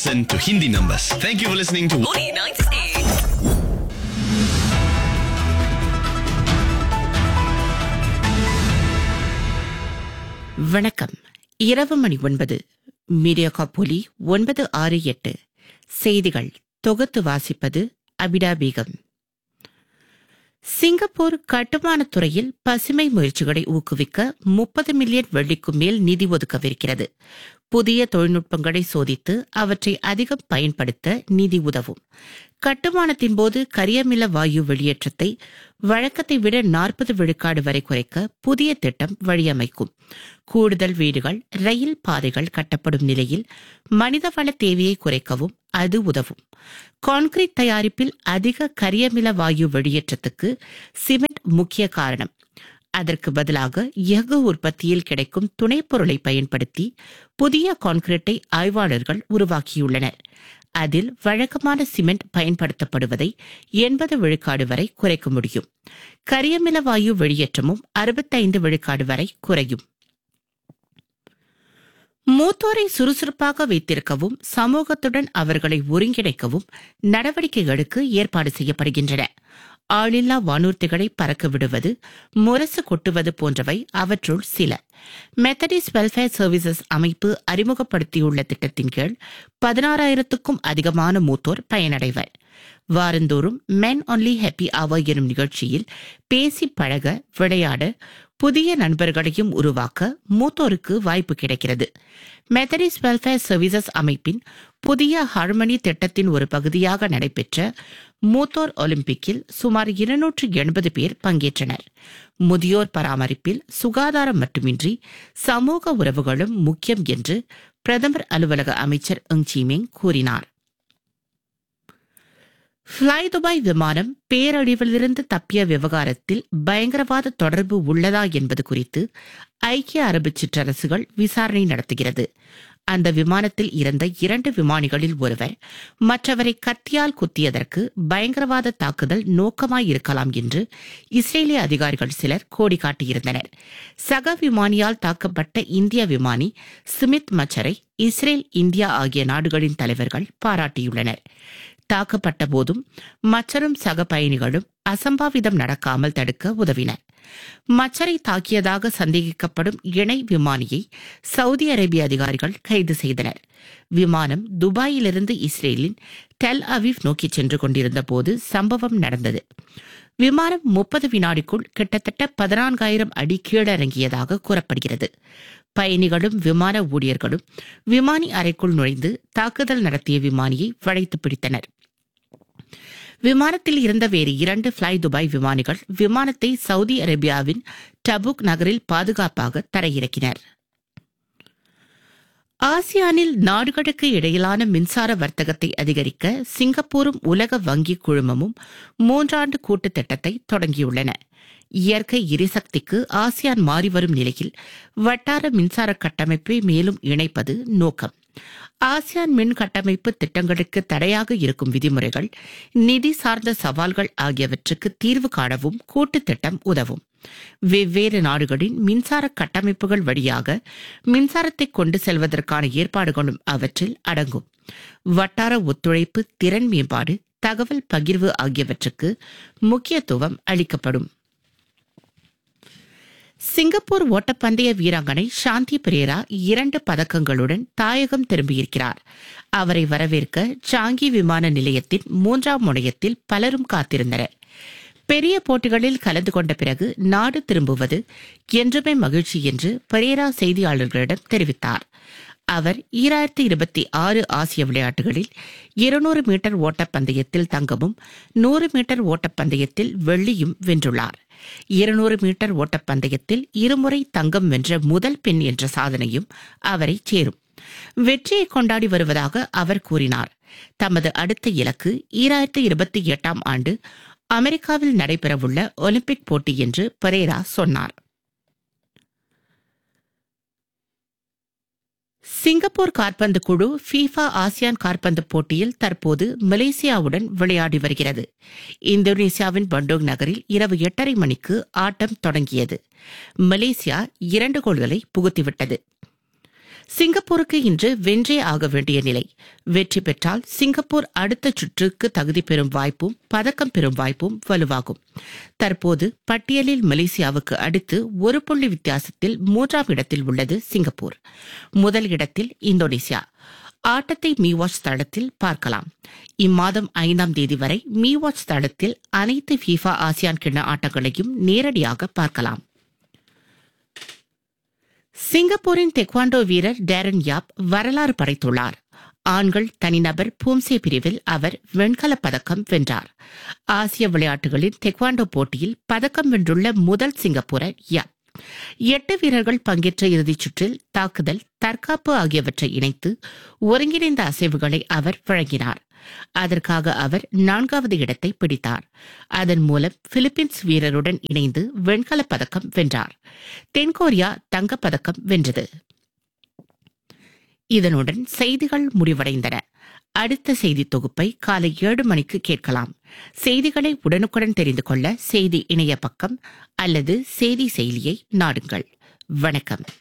Listen to Hindi numbers. Thank you for listening to Morning 98. வணக்கம் இரவு மணி ஒன்பது media ஒலி ஒன்பது ஆறு எட்டு செய்திகள் தொகுத்து வாசிப்பது அபிடா பேகம் சிங்கப்பூர் கட்டுமானத் துறையில் பசுமை முயற்சிகளை ஊக்குவிக்க முப்பது மில்லியன் வெள்ளிக்கும் மேல் நிதி ஒதுக்கவிருக்கிறது புதிய தொழில்நுட்பங்களை சோதித்து அவற்றை அதிகம் பயன்படுத்த நிதி உதவும் கட்டுமானத்தின் போது கரியமில வாயு வெளியேற்றத்தை வழக்கத்தை விட நாற்பது விழுக்காடு வரை குறைக்க புதிய திட்டம் வழியமைக்கும் கூடுதல் வீடுகள் ரயில் பாதைகள் கட்டப்படும் நிலையில் மனிதவள தேவையை குறைக்கவும் அது உதவும் கான்கிரீட் தயாரிப்பில் அதிக கரியமில வாயு வெளியேற்றத்துக்கு சிமெண்ட் முக்கிய காரணம் அதற்கு பதிலாக எஃகு உற்பத்தியில் கிடைக்கும் துணைப் பொருளை பயன்படுத்தி புதிய கான்கிரீட்டை ஆய்வாளர்கள் உருவாக்கியுள்ளனர் அதில் வழக்கமான சிமெண்ட் பயன்படுத்தப்படுவதை எண்பது விழுக்காடு வரை குறைக்க முடியும் கரியமில வாயு வெளியேற்றமும் அறுபத்தைந்து விழுக்காடு வரை குறையும் மூத்தோரை சுறுசுறுப்பாக வைத்திருக்கவும் சமூகத்துடன் அவர்களை ஒருங்கிணைக்கவும் நடவடிக்கைகளுக்கு ஏற்பாடு செய்யப்படுகின்றன ஆளில்லா வானூர்திகளை பறக்க விடுவது முரசு கொட்டுவது போன்றவை அவற்றுள் சில மெத்தடிஸ் வெல்ஃபேர் சர்வீசஸ் அமைப்பு அறிமுகப்படுத்தியுள்ள திட்டத்தின் கீழ் பதினாறாயிரத்துக்கும் அதிகமான மூத்தோர் பயனடைவர் வாரந்தோறும் மென் ஒன்லி ஹாப்பி அவர் எனும் நிகழ்ச்சியில் பேசி பழக விளையாட புதிய நண்பர்களையும் உருவாக்க மூத்தோருக்கு வாய்ப்பு கிடைக்கிறது மெத்தடிஸ் வெல்ஃபேர் சர்வீசஸ் அமைப்பின் புதிய ஹார்மனி திட்டத்தின் ஒரு பகுதியாக நடைபெற்ற மூத்தோர் ஒலிம்பிக்கில் சுமார் இருநூற்று எண்பது பேர் பங்கேற்றனர் முதியோர் பராமரிப்பில் துகாதாரம் மட்டுமின்றி சமூக உறவுகளும் முக்கியம் என்று பிரதமர் அலுவலக அமைச்சர் எங் சீமிங் கூறினார் ஃப்ளை துபாய் விமானம் பேரழிவிலிருந்து தப்பிய விவகாரத்தில் பயங்கரவாத தொடர்பு உள்ளதா என்பது குறித்து ஐக்கிய அரபு சிற்றரசுகள் விசாரணை நடத்துகிறது அந்த விமானத்தில் இருந்த இரண்டு விமானிகளில் ஒருவர் மற்றவரை கத்தியால் குத்தியதற்கு பயங்கரவாத தாக்குதல் நோக்கமாய் இருக்கலாம் என்று இஸ்ரேலிய அதிகாரிகள் சிலர் கோடி காட்டியிருந்தனர் சக விமானியால் தாக்கப்பட்ட இந்திய விமானி சுமித் மச்சரை இஸ்ரேல் இந்தியா ஆகிய நாடுகளின் தலைவர்கள் பாராட்டியுள்ளனர் தாக்கப்பட்ட போதும் மற்றரும் சக பயணிகளும் அசம்பாவிதம் நடக்காமல் தடுக்க உதவினர் மச்சரை தாக்கியதாக சந்தேகிக்கப்படும் இணை விமானியை சவுதி அரேபிய அதிகாரிகள் கைது செய்தனர் விமானம் துபாயிலிருந்து இஸ்ரேலின் டெல் அவிவ் நோக்கி சென்று கொண்டிருந்த போது சம்பவம் நடந்தது விமானம் முப்பது வினாடிக்குள் கிட்டத்தட்ட பதினான்காயிரம் அடி கீழிறங்கியதாக கூறப்படுகிறது பயணிகளும் விமான ஊழியர்களும் விமானி அறைக்குள் நுழைந்து தாக்குதல் நடத்திய விமானியை வளைத்து பிடித்தனர் விமானத்தில் இருந்த வேறு இரண்டு ஃப்ளை துபாய் விமானிகள் விமானத்தை சவுதி அரேபியாவின் டபுக் நகரில் பாதுகாப்பாக தரையிறக்கினர் ஆசியானில் நாடுகளுக்கு இடையிலான மின்சார வர்த்தகத்தை அதிகரிக்க சிங்கப்பூரும் உலக வங்கி குழுமமும் மூன்றாண்டு கூட்டுத் திட்டத்தை தொடங்கியுள்ளன இயற்கை எரிசக்திக்கு ஆசியான் மாறிவரும் நிலையில் வட்டார மின்சார கட்டமைப்பை மேலும் இணைப்பது நோக்கம் ஆசியான் மின் கட்டமைப்பு திட்டங்களுக்கு தடையாக இருக்கும் விதிமுறைகள் நிதி சார்ந்த சவால்கள் ஆகியவற்றுக்கு தீர்வு காணவும் கூட்டுத் திட்டம் உதவும் வெவ்வேறு நாடுகளின் மின்சார கட்டமைப்புகள் வழியாக மின்சாரத்தை கொண்டு செல்வதற்கான ஏற்பாடுகளும் அவற்றில் அடங்கும் வட்டார ஒத்துழைப்பு திறன் மேம்பாடு தகவல் பகிர்வு ஆகியவற்றுக்கு முக்கியத்துவம் அளிக்கப்படும் சிங்கப்பூர் ஓட்டப்பந்தய வீராங்கனை சாந்தி பிரேரா இரண்டு பதக்கங்களுடன் தாயகம் திரும்பியிருக்கிறார் அவரை வரவேற்க சாங்கி விமான நிலையத்தின் மூன்றாம் முனையத்தில் பலரும் காத்திருந்தனர் பெரிய போட்டிகளில் கலந்து கொண்ட பிறகு நாடு திரும்புவது என்றுமே மகிழ்ச்சி என்று பிரேரா செய்தியாளர்களிடம் தெரிவித்தார் அவர் ஈராயிரத்தி இருபத்தி ஆறு ஆசிய விளையாட்டுகளில் இருநூறு மீட்டர் ஓட்டப்பந்தயத்தில் தங்கமும் நூறு மீட்டர் ஓட்டப்பந்தயத்தில் வெள்ளியும் வென்றுள்ளார் இருநூறு மீட்டர் ஓட்டப்பந்தயத்தில் இருமுறை தங்கம் வென்ற முதல் பெண் என்ற சாதனையும் அவரை சேரும் வெற்றியை கொண்டாடி வருவதாக அவர் கூறினார் தமது அடுத்த இலக்கு ஈராயிரத்தி இருபத்தி எட்டாம் ஆண்டு அமெரிக்காவில் நடைபெறவுள்ள ஒலிம்பிக் போட்டி என்று பரேரா சொன்னார் சிங்கப்பூர் காற்பந்து குழு ஃபீஃபா ஆசியான் காற்பந்து போட்டியில் தற்போது மலேசியாவுடன் விளையாடி வருகிறது இந்தோனேசியாவின் பண்டோங் நகரில் இரவு எட்டரை மணிக்கு ஆட்டம் தொடங்கியது மலேசியா இரண்டு கோல்களை புகுத்திவிட்டது சிங்கப்பூருக்கு இன்று வென்றே ஆக வேண்டிய நிலை வெற்றி பெற்றால் சிங்கப்பூர் அடுத்த சுற்றுக்கு தகுதி பெறும் வாய்ப்பும் பதக்கம் பெறும் வாய்ப்பும் வலுவாகும் தற்போது பட்டியலில் மலேசியாவுக்கு அடுத்து ஒரு புள்ளி வித்தியாசத்தில் மூன்றாம் இடத்தில் உள்ளது சிங்கப்பூர் முதல் இடத்தில் இந்தோனேசியா ஆட்டத்தை மீவாட்ச் தளத்தில் பார்க்கலாம் இம்மாதம் ஐந்தாம் தேதி வரை மீவாட்ச் தளத்தில் அனைத்து ஃபீஃபா ஆசியான் கிண்ண ஆட்டங்களையும் நேரடியாக பார்க்கலாம் சிங்கப்பூரின் தெக்வாண்டோ வீரர் டேரன் யாப் வரலாறு படைத்துள்ளார் ஆண்கள் தனிநபர் பூம்சே பிரிவில் அவர் வெண்கலப் பதக்கம் வென்றார் ஆசிய விளையாட்டுகளின் தெக்வாண்டோ போட்டியில் பதக்கம் வென்றுள்ள முதல் சிங்கப்பூரர் யாப் எட்டு வீரர்கள் பங்கேற்ற இறுதிச் சுற்றில் தாக்குதல் தற்காப்பு ஆகியவற்றை இணைத்து ஒருங்கிணைந்த அசைவுகளை அவர் வழங்கினார் அதற்காக அவர் நான்காவது இடத்தை பிடித்தார் அதன் மூலம் பிலிப்பீன்ஸ் வீரருடன் இணைந்து வெண்கலப் பதக்கம் வென்றார் தென்கொரியா தங்கப்பதக்கம் வென்றது இதனுடன் செய்திகள் முடிவடைந்தன அடுத்த செய்தி தொகுப்பை காலை ஏழு மணிக்கு கேட்கலாம் செய்திகளை உடனுக்குடன் தெரிந்து கொள்ள செய்தி இணைய பக்கம் அல்லது செய்தி செயலியை நாடுங்கள் வணக்கம்